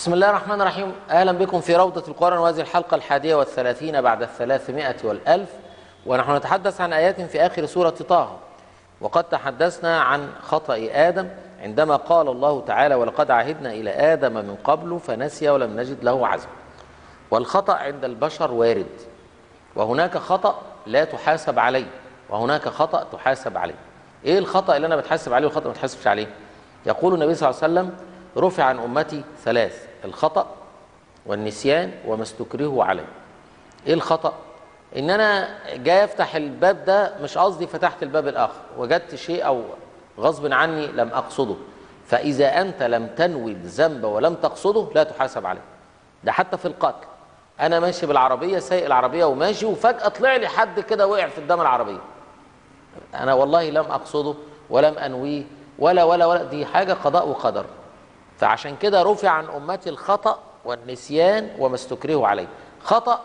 بسم الله الرحمن الرحيم أهلا بكم في روضة القرآن وهذه الحلقة الحادية والثلاثين بعد الثلاثمائة والألف ونحن نتحدث عن آيات في آخر سورة طه وقد تحدثنا عن خطأ آدم عندما قال الله تعالى ولقد عهدنا إلى آدم من قبل فنسي ولم نجد له عزما والخطأ عند البشر وارد وهناك خطأ لا تحاسب عليه وهناك خطأ تحاسب عليه ايه الخطأ اللي انا بتحاسب عليه والخطأ ما بتحاسبش عليه يقول النبي صلى الله عليه وسلم رفع عن امتي ثلاث الخطأ والنسيان وما استكرهوا عليه ايه الخطأ ان انا جاي افتح الباب ده مش قصدي فتحت الباب الاخر وجدت شيء او غصب عني لم اقصده فاذا انت لم تنوي الذنب ولم تقصده لا تحاسب عليه ده حتى في القتل انا ماشي بالعربيه سايق العربيه وماشي وفجاه طلع لي حد كده وقع في قدام العربيه انا والله لم اقصده ولم انويه ولا ولا ولا دي حاجه قضاء وقدر فعشان كده رفع عن امتي الخطا والنسيان وما استكرهوا عليه خطا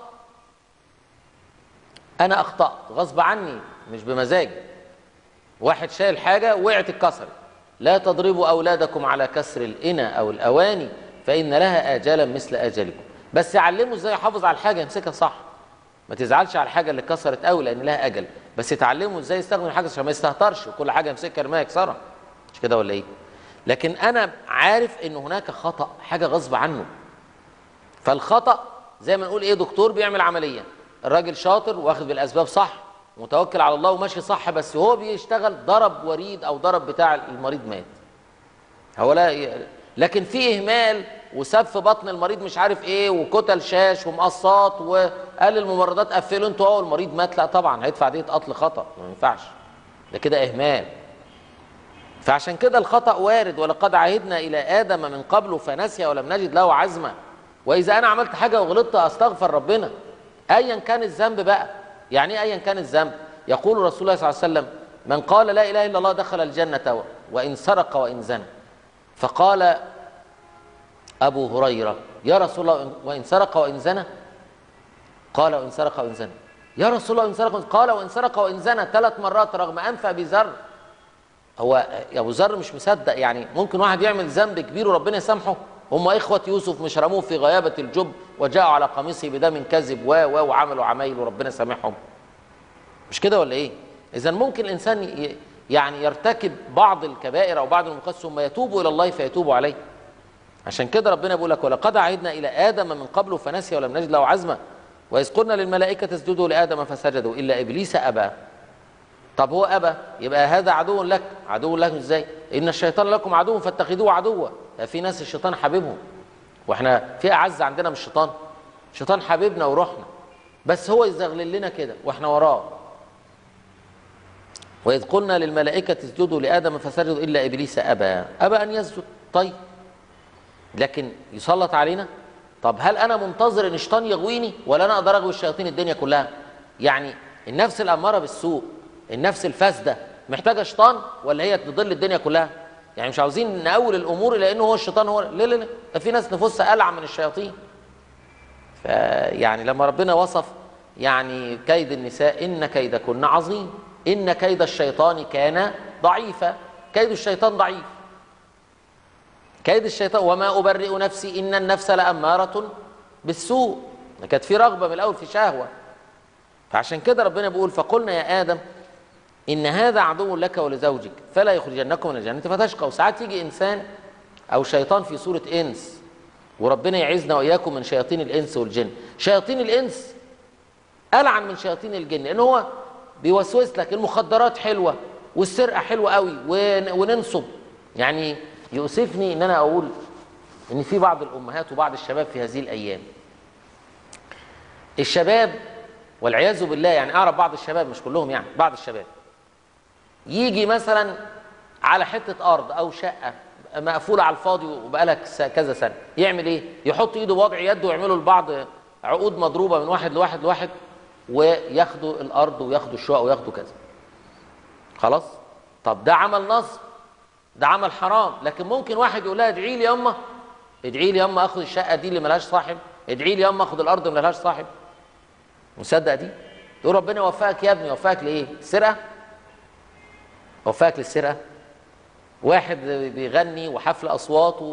انا اخطات غصب عني مش بمزاجي واحد شايل حاجه وقعت اتكسرت لا تضربوا اولادكم على كسر الانى او الاواني فان لها اجالا مثل اجلكم بس علمه ازاي يحافظ على الحاجه يمسكها صح ما تزعلش على الحاجه اللي اتكسرت قوي لان لها اجل بس تعلمه ازاي يستخدم الحاجه عشان ما يستهترش وكل حاجه يمسكها يرميها يكسرها مش كده ولا ايه لكن انا عارف ان هناك خطا حاجه غصب عنه فالخطا زي ما نقول ايه دكتور بيعمل عمليه الراجل شاطر واخد بالاسباب صح متوكل على الله وماشي صح بس هو بيشتغل ضرب وريد او ضرب بتاع المريض مات هو لا ي... لكن في اهمال وساب في بطن المريض مش عارف ايه وكتل شاش ومقصات وقال الممرضات قفلوا انتوا اهو المريض مات لا طبعا هيدفع دية قتل خطا ما ينفعش ده كده اهمال فعشان كده الخطا وارد ولقد عهدنا الى ادم من قبل فنسي ولم نجد له عزما واذا انا عملت حاجه وغلطت استغفر ربنا ايا كان الذنب بقى يعني ايه ايا كان الذنب يقول رسول الله صلى الله عليه وسلم من قال لا اله الا الله دخل الجنه وان سرق وان زنى فقال أبو هريرة يا رسول الله وإن سرق وإن زنى قال وإن سرق وإن زنى يا رسول الله وإن سرق قال وإن سرق وإن زنى ثلاث مرات رغم أنف أبي ذر هو أبو ذر مش مصدق يعني ممكن واحد يعمل ذنب كبير وربنا يسامحه هم إخوة يوسف مش رموه في غيابة الجب وجاءوا على قميصه بدم كذب و و وعملوا عمايل وربنا سامحهم مش كده ولا إيه؟ إذا ممكن الإنسان يعني يرتكب بعض الكبائر أو بعض المقص ثم يتوب إلى الله فيتوب عليه عشان كده ربنا بيقول لك ولقد عهدنا الى ادم من قبل فنسي ولم نجد له عزما واذ قلنا للملائكه اسجدوا لادم فسجدوا الا ابليس ابى طب هو ابى يبقى هذا عدو لك عدو لك ازاي ان الشيطان لكم عدو فاتخذوه عدوا في ناس الشيطان حبيبهم واحنا في اعز عندنا من الشيطان الشيطان حبيبنا وروحنا بس هو يزغلل لنا كده واحنا وراه واذ قلنا للملائكه اسجدوا لادم فسجدوا الا ابليس ابى ابى ان يسجد طيب لكن يسلط علينا طب هل انا منتظر ان الشيطان يغويني ولا انا اقدر اغوي الشياطين الدنيا كلها يعني النفس الاماره بالسوء النفس الفاسده محتاجه شيطان ولا هي تضل الدنيا كلها يعني مش عاوزين نأول الامور لانه هو الشيطان هو لا لا لا ده في ناس نفوسها ألعى من الشياطين فيعني لما ربنا وصف يعني كيد النساء ان كيدكن عظيم ان كيد الشيطان كان ضعيفا كيد الشيطان ضعيف كيد الشيطان وما أبرئ نفسي إن النفس لأمارة بالسوء كانت في رغبة من الأول في شهوة فعشان كده ربنا بيقول فقلنا يا آدم إن هذا عدو لك ولزوجك فلا يخرجنكم من الجنة فتشقى وساعات يجي إنسان أو شيطان في صورة إنس وربنا يعزنا وإياكم من شياطين الإنس والجن شياطين الإنس ألعن من شياطين الجن لأن هو بيوسوس لك المخدرات حلوة والسرقة حلوة قوي وننصب يعني يؤسفني ان انا اقول ان في بعض الامهات وبعض الشباب في هذه الايام الشباب والعياذ بالله يعني اعرف بعض الشباب مش كلهم يعني بعض الشباب يجي مثلا على حته ارض او شقه مقفوله على الفاضي وبقالها كذا سنه يعمل ايه يحط ايده بوضع يده ويعملوا لبعض عقود مضروبه من واحد لواحد لواحد وياخدوا الارض وياخدوا الشقق وياخدوا كذا خلاص طب ده عمل نصب ده عمل حرام لكن ممكن واحد يقول لها ادعي لي ياما ادعي لي ياما اخد الشقه دي اللي ملهاش صاحب ادعي لي ياما اخد الارض اللي ملهاش صاحب مصدق دي تقول ربنا يوفقك يا ابني يوفقك لايه السرقه يوفقك للسرقه واحد بيغني وحفل اصوات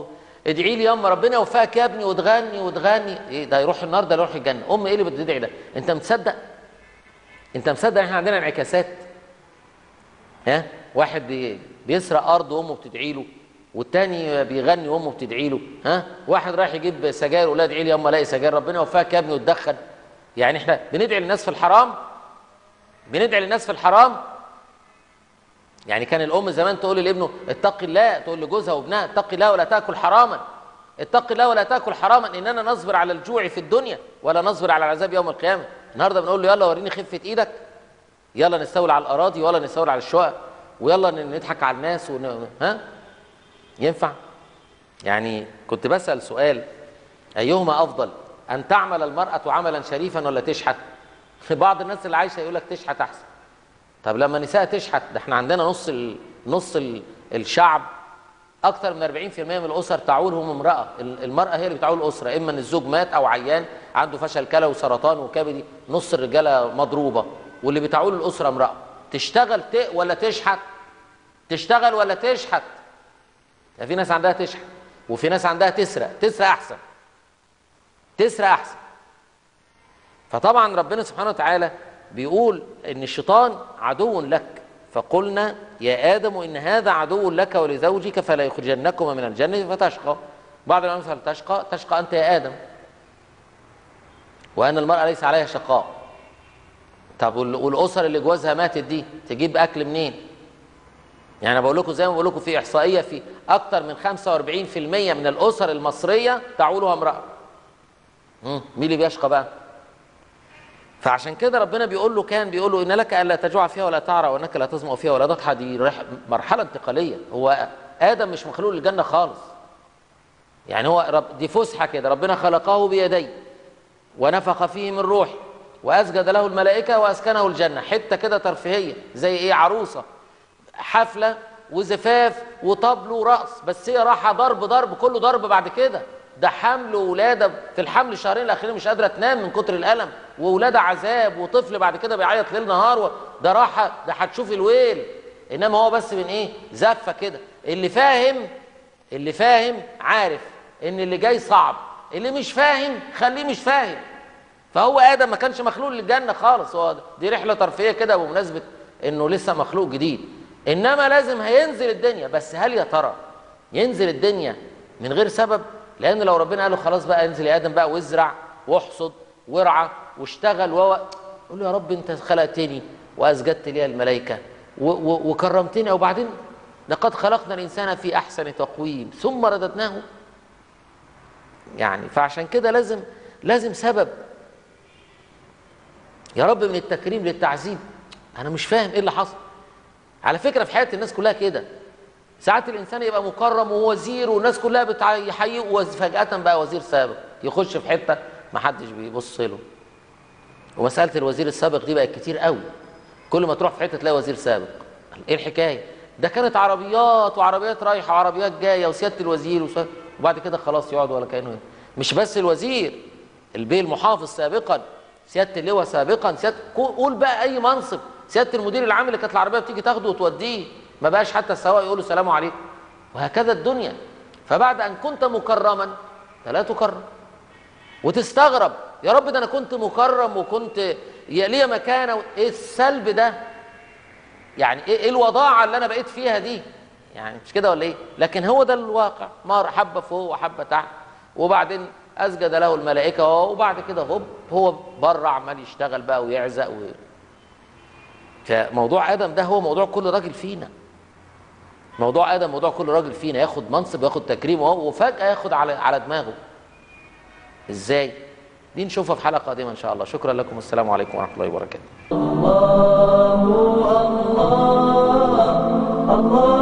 ادعي لي ياما ربنا يوفقك يا ابني وتغني وتغني ايه ده يروح النار ده يروح الجنه ام ايه اللي بتدعي ده انت مصدق انت مصدق احنا عندنا انعكاسات ها واحد بي- بيسرق ارض وامه بتدعي له والتاني بيغني وامه بتدعي له ها واحد رايح يجيب سجاير ولا ادعي لي ياما الاقي سجاير ربنا يوفقك يا ابني وتدخن يعني احنا بندعي للناس في الحرام بندعي للناس في الحرام يعني كان الام زمان تقول لابنه اتق الله تقول لجوزها وابنها اتق الله ولا تاكل حراما اتق الله ولا تاكل حراما اننا نصبر على الجوع في الدنيا ولا نصبر على العذاب يوم القيامه النهارده بنقول له يلا وريني خفه ايدك يلا نستولي على الاراضي ولا نستولي على الشقق ويلا ن- نضحك على الناس ون... ها ينفع يعني كنت بسال سؤال ايهما افضل ان تعمل المراه عملا شريفا ولا تشحت بعض الناس اللي عايشه يقول لك تشحت احسن طب لما النساء تشحت ده احنا عندنا نص ال... نص ال... الشعب اكثر من 40% من الاسر تعولهم امراه ال- المراه هي اللي بتعول الاسره اما ان الزوج مات او عيان عنده فشل كلى وسرطان وكبدي نص الرجاله مضروبه واللي بتعول الاسره امراه تشتغل ت... ولا تشحت تشتغل ولا تشحت يعني في ناس عندها تشحت وفي ناس عندها تسرق تسرق احسن تسرق احسن فطبعا ربنا سبحانه وتعالى بيقول ان الشيطان عدو لك فقلنا يا ادم ان هذا عدو لك ولزوجك فلا يخرجنكما من الجنه فتشقى بعض العلماء قال تشقى تشقى انت يا ادم وان المراه ليس عليها شقاء طب وال- والاسر اللي جوازها ماتت دي تجيب اكل منين يعني أنا بقول لكم زي ما بقول لكم في احصائيه في اكثر من 45% من الاسر المصريه تعولها امراه مم، مين اللي بيشقى بقى فعشان كده ربنا بيقول له كان بيقول له ان لك الا تجوع فيها ولا تعرى وانك لا تظمأ فيها ولا تضحى دي رح- مرحله انتقاليه هو ادم مش مخلوق للجنه خالص يعني هو رب دي فسحه كده ربنا خلقه بيديه ونفخ فيه من روح واسجد له الملائكه واسكنه الجنه حته كده ترفيهيه زي ايه عروسه حفله وزفاف وطبل ورقص بس هي راحه ضرب ضرب كله ضرب بعد كده ده حمل وولاده في الحمل الشهرين الاخيرين مش قادره تنام من كتر الالم وولاده عذاب وطفل بعد كده بيعيط ليل نهار و... ده راحه ده هتشوف الويل انما هو بس من ايه زفه كده اللي فاهم اللي فاهم عارف ان اللي جاي صعب اللي مش فاهم خليه مش فاهم فهو ادم ما كانش مخلوق للجنه خالص هو دي رحله ترفيهيه كده بمناسبه انه لسه مخلوق جديد انما لازم هينزل الدنيا بس هل يا ترى ينزل الدنيا من غير سبب لان لو ربنا قال له خلاص بقى انزل يا ادم بقى وازرع واحصد وارعى واشتغل و قول له يا رب انت خلقتني واسجدت لي الملائكه و- و- وكرمتني وبعدين لقد خلقنا الانسان في احسن تقويم ثم رددناه يعني فعشان كده لازم لازم سبب يا رب من التكريم للتعذيب انا مش فاهم ايه اللي حصل على فكره في حياه الناس كلها كده ساعات الانسان يبقى مكرم ووزير والناس كلها بتحييه وفجاه بقى وزير سابق يخش في حته ما حدش بيبص له ومساله الوزير السابق دي بقت كتير قوي كل ما تروح في حته تلاقي وزير سابق ايه الحكايه ده كانت عربيات وعربيات رايحه وعربيات جايه وسياده الوزير وسيادة وبعد كده خلاص يقعد ولا كانه مش بس الوزير البيه المحافظ سابقا سياده اللواء سابقا سياده قول بقى اي منصب سياده المدير العام اللي كانت العربيه بتيجي تاخده وتوديه ما بقاش حتى السواق يقول له السلام عليكم وهكذا الدنيا فبعد ان كنت مكرما لا تكرم وتستغرب يا رب ده انا كنت مكرم وكنت ليا مكانه ايه السلب ده يعني ايه إيه الوضاعه اللي انا بقيت فيها دي يعني مش كده ولا ايه لكن هو ده الواقع ما حبه فوق وحبه تحت وبعدين اسجد له الملائكه وبعد كده هوب هو بره عمال يشتغل بقى ويعزق و... فموضوع ادم ده هو موضوع كل راجل فينا موضوع ادم موضوع كل راجل فينا ياخد منصب وياخد تكريم وهو- وفجاه ياخد على على دماغه ازاي دي نشوفها في حلقه قادمه ان شاء الله شكرا لكم والسلام عليكم ورحمه الله وبركاته الله